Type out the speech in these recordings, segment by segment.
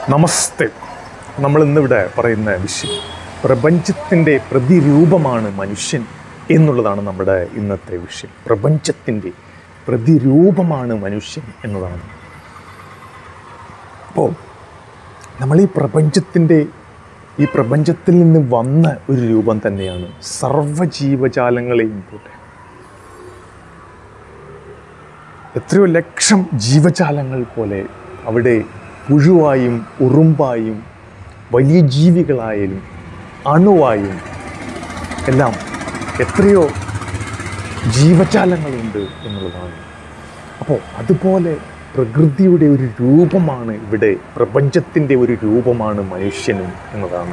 നമസ്തേ നമ്മൾ ഇന്നിവിടെ പറയുന്ന വിഷയം പ്രപഞ്ചത്തിൻ്റെ പ്രതിരൂപമാണ് മനുഷ്യൻ എന്നുള്ളതാണ് നമ്മുടെ ഇന്നത്തെ വിഷയം പ്രപഞ്ചത്തിൻ്റെ പ്രതിരൂപമാണ് മനുഷ്യൻ എന്നതാണ് അപ്പോൾ നമ്മൾ ഈ പ്രപഞ്ചത്തിൻ്റെ ഈ പ്രപഞ്ചത്തിൽ നിന്ന് വന്ന ഒരു രൂപം തന്നെയാണ് സർവ്വജീവജാലങ്ങളെയും പോലെ എത്രയോ ലക്ഷം ജീവജാലങ്ങൾ പോലെ അവിടെ പുഴുവായും ഉറുമ്പായും വലിയ ജീവികളായാലും അണുവായും എല്ലാം എത്രയോ ജീവജാലങ്ങളുണ്ട് എന്നുള്ളതാണ് അപ്പോൾ അതുപോലെ പ്രകൃതിയുടെ ഒരു രൂപമാണ് ഇവിടെ പ്രപഞ്ചത്തിൻ്റെ ഒരു രൂപമാണ് മനുഷ്യനും എന്നതാണ്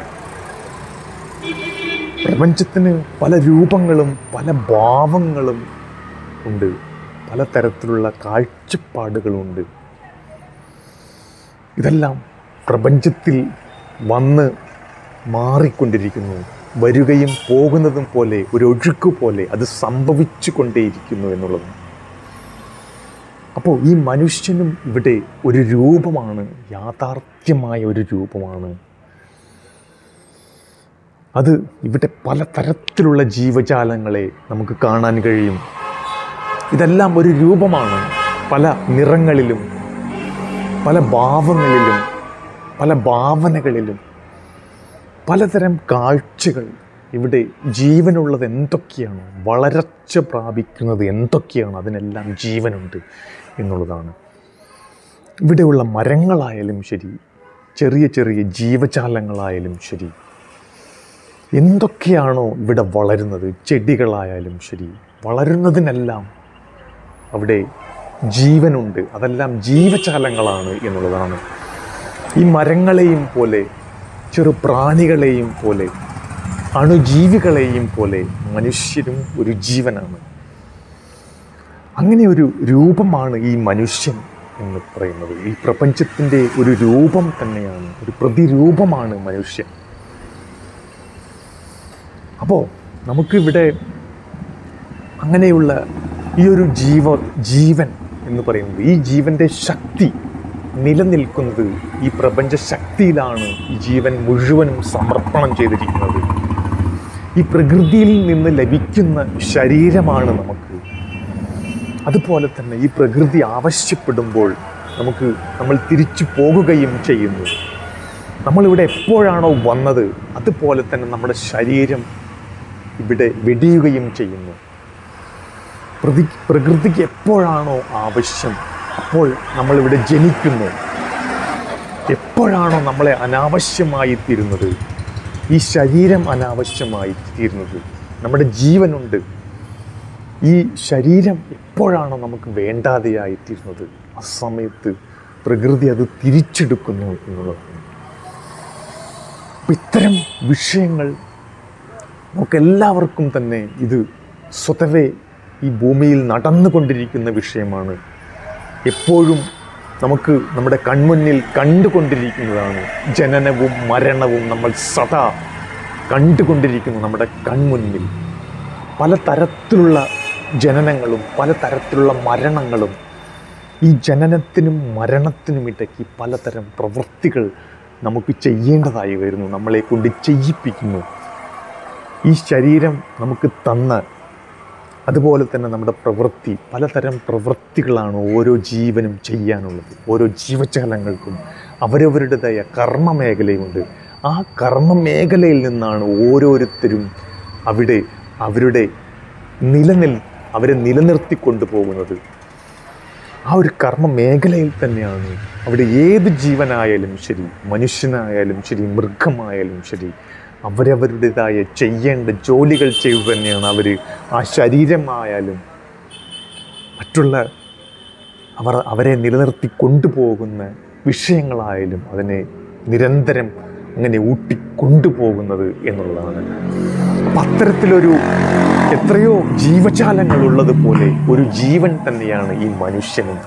പ്രപഞ്ചത്തിന് പല രൂപങ്ങളും പല ഭാവങ്ങളും ഉണ്ട് പലതരത്തിലുള്ള കാഴ്ചപ്പാടുകളുണ്ട് ഇതെല്ലാം പ്രപഞ്ചത്തിൽ വന്ന് മാറിക്കൊണ്ടിരിക്കുന്നു വരികയും പോകുന്നതും പോലെ ഒരു ഒഴുക്ക് പോലെ അത് സംഭവിച്ചു കൊണ്ടേയിരിക്കുന്നു എന്നുള്ളത് അപ്പോൾ ഈ മനുഷ്യനും ഇവിടെ ഒരു രൂപമാണ് യാഥാർത്ഥ്യമായ ഒരു രൂപമാണ് അത് ഇവിടെ പലതരത്തിലുള്ള ജീവജാലങ്ങളെ നമുക്ക് കാണാൻ കഴിയും ഇതെല്ലാം ഒരു രൂപമാണ് പല നിറങ്ങളിലും പല ഭാവങ്ങളിലും പല ഭാവനകളിലും പലതരം കാഴ്ചകൾ ഇവിടെ ജീവനുള്ളത് എന്തൊക്കെയാണോ വളർച്ച പ്രാപിക്കുന്നത് എന്തൊക്കെയാണോ അതിനെല്ലാം ജീവനുണ്ട് എന്നുള്ളതാണ് ഇവിടെയുള്ള മരങ്ങളായാലും ശരി ചെറിയ ചെറിയ ജീവജാലങ്ങളായാലും ശരി എന്തൊക്കെയാണോ ഇവിടെ വളരുന്നത് ചെടികളായാലും ശരി വളരുന്നതിനെല്ലാം അവിടെ ജീവനുണ്ട് അതെല്ലാം ജീവജാലങ്ങളാണ് എന്നുള്ളതാണ് ഈ മരങ്ങളെയും പോലെ ചെറു പ്രാണികളെയും പോലെ അണുജീവികളെയും പോലെ മനുഷ്യരും ഒരു ജീവനാണ് അങ്ങനെ ഒരു രൂപമാണ് ഈ മനുഷ്യൻ എന്ന് പറയുന്നത് ഈ പ്രപഞ്ചത്തിൻ്റെ ഒരു രൂപം തന്നെയാണ് ഒരു പ്രതിരൂപമാണ് മനുഷ്യൻ അപ്പോൾ നമുക്കിവിടെ അങ്ങനെയുള്ള ഈ ഒരു ജീവ ജീവൻ എന്ന് പറയുന്നത് ഈ ജീവൻ്റെ ശക്തി നിലനിൽക്കുന്നത് ഈ പ്രപഞ്ച ശക്തിയിലാണ് ഈ ജീവൻ മുഴുവനും സമർപ്പണം ചെയ്തിരിക്കുന്നത് ഈ പ്രകൃതിയിൽ നിന്ന് ലഭിക്കുന്ന ശരീരമാണ് നമുക്ക് അതുപോലെ തന്നെ ഈ പ്രകൃതി ആവശ്യപ്പെടുമ്പോൾ നമുക്ക് നമ്മൾ തിരിച്ചു പോകുകയും ചെയ്യുന്നു നമ്മളിവിടെ എപ്പോഴാണോ വന്നത് അതുപോലെ തന്നെ നമ്മുടെ ശരീരം ഇവിടെ വെടിയുകയും ചെയ്യുന്നു പ്രതി പ്രകൃതിക്ക് എപ്പോഴാണോ ആവശ്യം അപ്പോൾ നമ്മളിവിടെ ജനിക്കുന്നു എപ്പോഴാണോ നമ്മളെ അനാവശ്യമായി തീരുന്നത് ഈ ശരീരം അനാവശ്യമായി തീരുന്നത് നമ്മുടെ ജീവനുണ്ട് ഈ ശരീരം എപ്പോഴാണോ നമുക്ക് വേണ്ടാതെയായി തീരുന്നത് ആ സമയത്ത് പ്രകൃതി അത് തിരിച്ചെടുക്കുന്നു എന്നുള്ളതാണ് അപ്പം ഇത്തരം വിഷയങ്ങൾ നമുക്കെല്ലാവർക്കും തന്നെ ഇത് സ്വതവേ ഈ ഭൂമിയിൽ നടന്നുകൊണ്ടിരിക്കുന്ന വിഷയമാണ് എപ്പോഴും നമുക്ക് നമ്മുടെ കൺമുന്നിൽ കണ്ടുകൊണ്ടിരിക്കുന്നതാണ് ജനനവും മരണവും നമ്മൾ സദാ കണ്ടുകൊണ്ടിരിക്കുന്നു നമ്മുടെ കൺമുന്നിൽ പലതരത്തിലുള്ള ജനനങ്ങളും പലതരത്തിലുള്ള മരണങ്ങളും ഈ ജനനത്തിനും മരണത്തിനും ഇടയ്ക്ക് പലതരം പ്രവൃത്തികൾ നമുക്ക് ചെയ്യേണ്ടതായി വരുന്നു നമ്മളെ കൊണ്ട് ചെയ്യിപ്പിക്കുന്നു ഈ ശരീരം നമുക്ക് തന്ന അതുപോലെ തന്നെ നമ്മുടെ പ്രവൃത്തി പലതരം പ്രവൃത്തികളാണ് ഓരോ ജീവനും ചെയ്യാനുള്ളത് ഓരോ ജീവജാലങ്ങൾക്കും അവരവരുടേതായ കർമ്മ മേഖലയുണ്ട് ആ കർമ്മ മേഖലയിൽ നിന്നാണ് ഓരോരുത്തരും അവിടെ അവരുടെ നിലനിൽ അവരെ നിലനിർത്തിക്കൊണ്ടു പോകുന്നത് ആ ഒരു കർമ്മ മേഖലയിൽ തന്നെയാണ് അവിടെ ഏത് ജീവനായാലും ശരി മനുഷ്യനായാലും ശരി മൃഗമായാലും ശരി അവരവരുടേതായ ചെയ്യേണ്ട ജോലികൾ ചെയ്തു തന്നെയാണ് അവർ ആ ശരീരമായാലും മറ്റുള്ള അവർ അവരെ നിലനിർത്തി കൊണ്ടുപോകുന്ന വിഷയങ്ങളായാലും അതിനെ നിരന്തരം അങ്ങനെ ഊട്ടിക്കൊണ്ടുപോകുന്നത് എന്നുള്ളതാണ് അപ്പം അത്തരത്തിലൊരു എത്രയോ ജീവജാലങ്ങൾ ഉള്ളതുപോലെ ഒരു ജീവൻ തന്നെയാണ് ഈ മനുഷ്യനും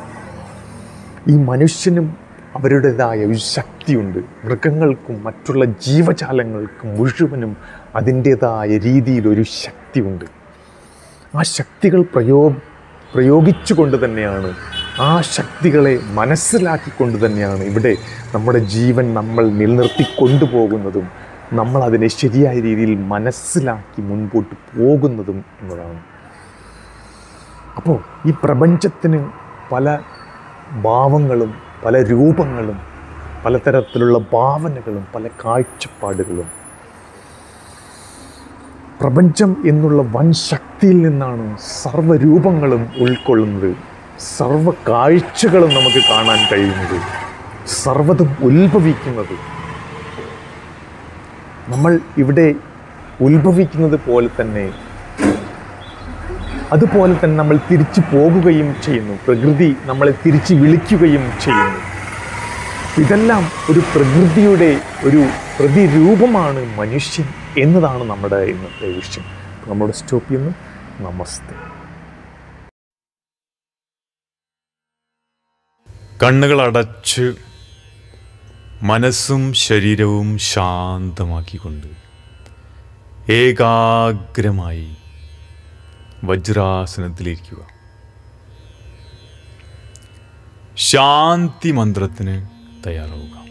ഈ മനുഷ്യനും അവരുടേതായ ഒരു ശക്തിയുണ്ട് മൃഗങ്ങൾക്കും മറ്റുള്ള ജീവജാലങ്ങൾക്കും മുഴുവനും അതിൻ്റേതായ രീതിയിൽ ഒരു ശക്തിയുണ്ട് ആ ശക്തികൾ പ്രയോ പ്രയോഗിച്ചുകൊണ്ട് തന്നെയാണ് ആ ശക്തികളെ മനസ്സിലാക്കിക്കൊണ്ട് തന്നെയാണ് ഇവിടെ നമ്മുടെ ജീവൻ നമ്മൾ നിലനിർത്തി കൊണ്ടുപോകുന്നതും നമ്മൾ അതിനെ ശരിയായ രീതിയിൽ മനസ്സിലാക്കി മുൻപോട്ട് പോകുന്നതും എന്നതാണ് അപ്പോൾ ഈ പ്രപഞ്ചത്തിന് പല ഭാവങ്ങളും പല രൂപങ്ങളും പലതരത്തിലുള്ള ഭാവനകളും പല കാഴ്ചപ്പാടുകളും പ്രപഞ്ചം എന്നുള്ള വൻ ശക്തിയിൽ നിന്നാണ് സർവ്വരൂപങ്ങളും ഉൾക്കൊള്ളുന്നത് സർവ്വ കാഴ്ചകളും നമുക്ക് കാണാൻ കഴിയുന്നത് സർവ്വതും ഉത്ഭവിക്കുന്നത് നമ്മൾ ഇവിടെ ഉത്ഭവിക്കുന്നത് പോലെ തന്നെ അതുപോലെ തന്നെ നമ്മൾ തിരിച്ചു പോകുകയും ചെയ്യുന്നു പ്രകൃതി നമ്മളെ തിരിച്ച് വിളിക്കുകയും ചെയ്യുന്നു ഇതെല്ലാം ഒരു പ്രകൃതിയുടെ ഒരു പ്രതിരൂപമാണ് മനുഷ്യൻ എന്നതാണ് നമ്മുടെ ഇന്നത്തെ വിഷയം നമ്മുടെ സ്റ്റോപ്പ് ചെയ്യുന്നു നമസ്തേ കണ്ണുകൾ അടച്ച് മനസ്സും ശരീരവും ശാന്തമാക്കിക്കൊണ്ട് ഏകാഗ്രമായി വജ്രാസനത്തിലിരിക്കുക ശാന്തി മന്ത്രത്തിന് തയ്യാറാവുക